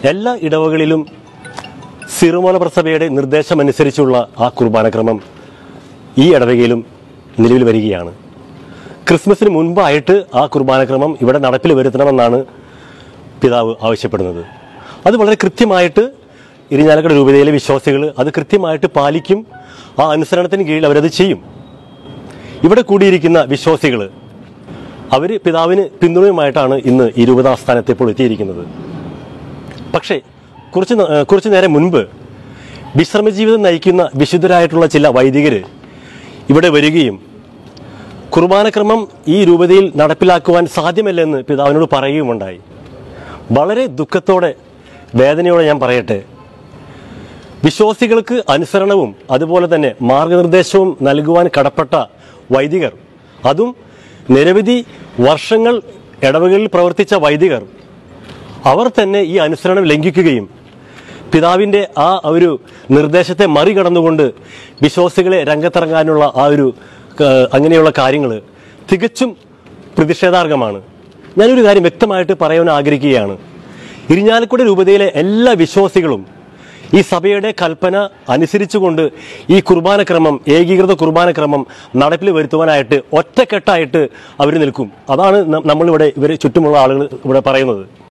എല്ലാ ഇടവകളിലും സിറുമോല പ്രസഭയുടെ നിർദ്ദേശമനുസരിച്ചുള്ള ആ കുർബാനക്രമം ഈ ഇടവകയിലും നിലവിൽ വരികയാണ് ക്രിസ്മസിന് മുൻപായിട്ട് ആ കുർബാനക്രമം ഇവിടെ നടപ്പിൽ വരുത്തണമെന്നാണ് പിതാവ് ആവശ്യപ്പെടുന്നത് അത് വളരെ കൃത്യമായിട്ട് ഇരിഞ്ഞാലക്കുട രൂപതയിലെ വിശ്വാസികൾ അത് കൃത്യമായിട്ട് പാലിക്കും ആ അനുസരണത്തിന് കീഴിൽ അവരത് ചെയ്യും ഇവിടെ കൂടിയിരിക്കുന്ന വിശ്വാസികൾ അവർ പിതാവിന് പിന്തുണയുമായിട്ടാണ് ഇന്ന് ഈ രൂപതാസ്ഥാനത്ത് ഇപ്പോൾ എത്തിയിരിക്കുന്നത് പക്ഷേ കുറച്ച് ന- ഏഹ് കുറച്ച് നേരം മുൻപ് വിശ്രമജീവിതം നയിക്കുന്ന വിശുദ്ധരായിട്ടുള്ള ചില വൈദികർ ഇവിടെ വരികയും കുർബാനക്രമം ഈ രൂപതയിൽ നടപ്പിലാക്കുവാൻ സാധ്യമല്ലെന്ന് പിതാവിനോട് പറയുകയുമുണ്ടായി വളരെ ദുഃഖത്തോടെ വേദനയോടെ ഞാൻ പറയട്ടെ വിശ്വാസികൾക്ക് അനുസരണവും അതുപോലെ തന്നെ മാർഗനിർദ്ദേശവും നൽകുവാൻ കടപ്പെട്ട വൈദികർ അതും നിരവധി വർഷങ്ങൾ ഇടവകളിൽ പ്രവർത്തിച്ച വൈദികർ അവർ തന്നെ ഈ അനുസരണം ലംഘിക്കുകയും പിതാവിൻ്റെ ആ ഒരു നിർദ്ദേശത്തെ മറികടന്നുകൊണ്ട് വിശ്വാസികളെ രംഗത്തിറങ്ങാനുള്ള ആ ഒരു ഏഹ്, അങ്ങനെയുള്ള കാര്യങ്ങൾ തികച്ചും പ്രതിഷേധാർഹമാണ് ഞാനൊരു കാര്യം വ്യക്തമായിട്ട് പറയാൻ ആഗ്രഹിക്കുകയാണ് ഇരിഞ്ഞാലക്കുട രൂപതയിലെ എല്ലാ വിശ്വാസികളും ഈ സഭയുടെ കൽപ്പന അനുസരിച്ചുകൊണ്ട് ഈ കുർബാനക്രമം ഏകീകൃത കുർബാനക്രമം നടപ്പിൽ വരുത്തുവാനായിട്ട് ഒറ്റക്കെട്ടായിട്ട് അവർ നിൽക്കും അതാണ് ന- നമ്മളിവിടെ ഇവർ ചുറ്റുമുള്ള ആളുകൾ ഇവിടെ പറയുന്നത്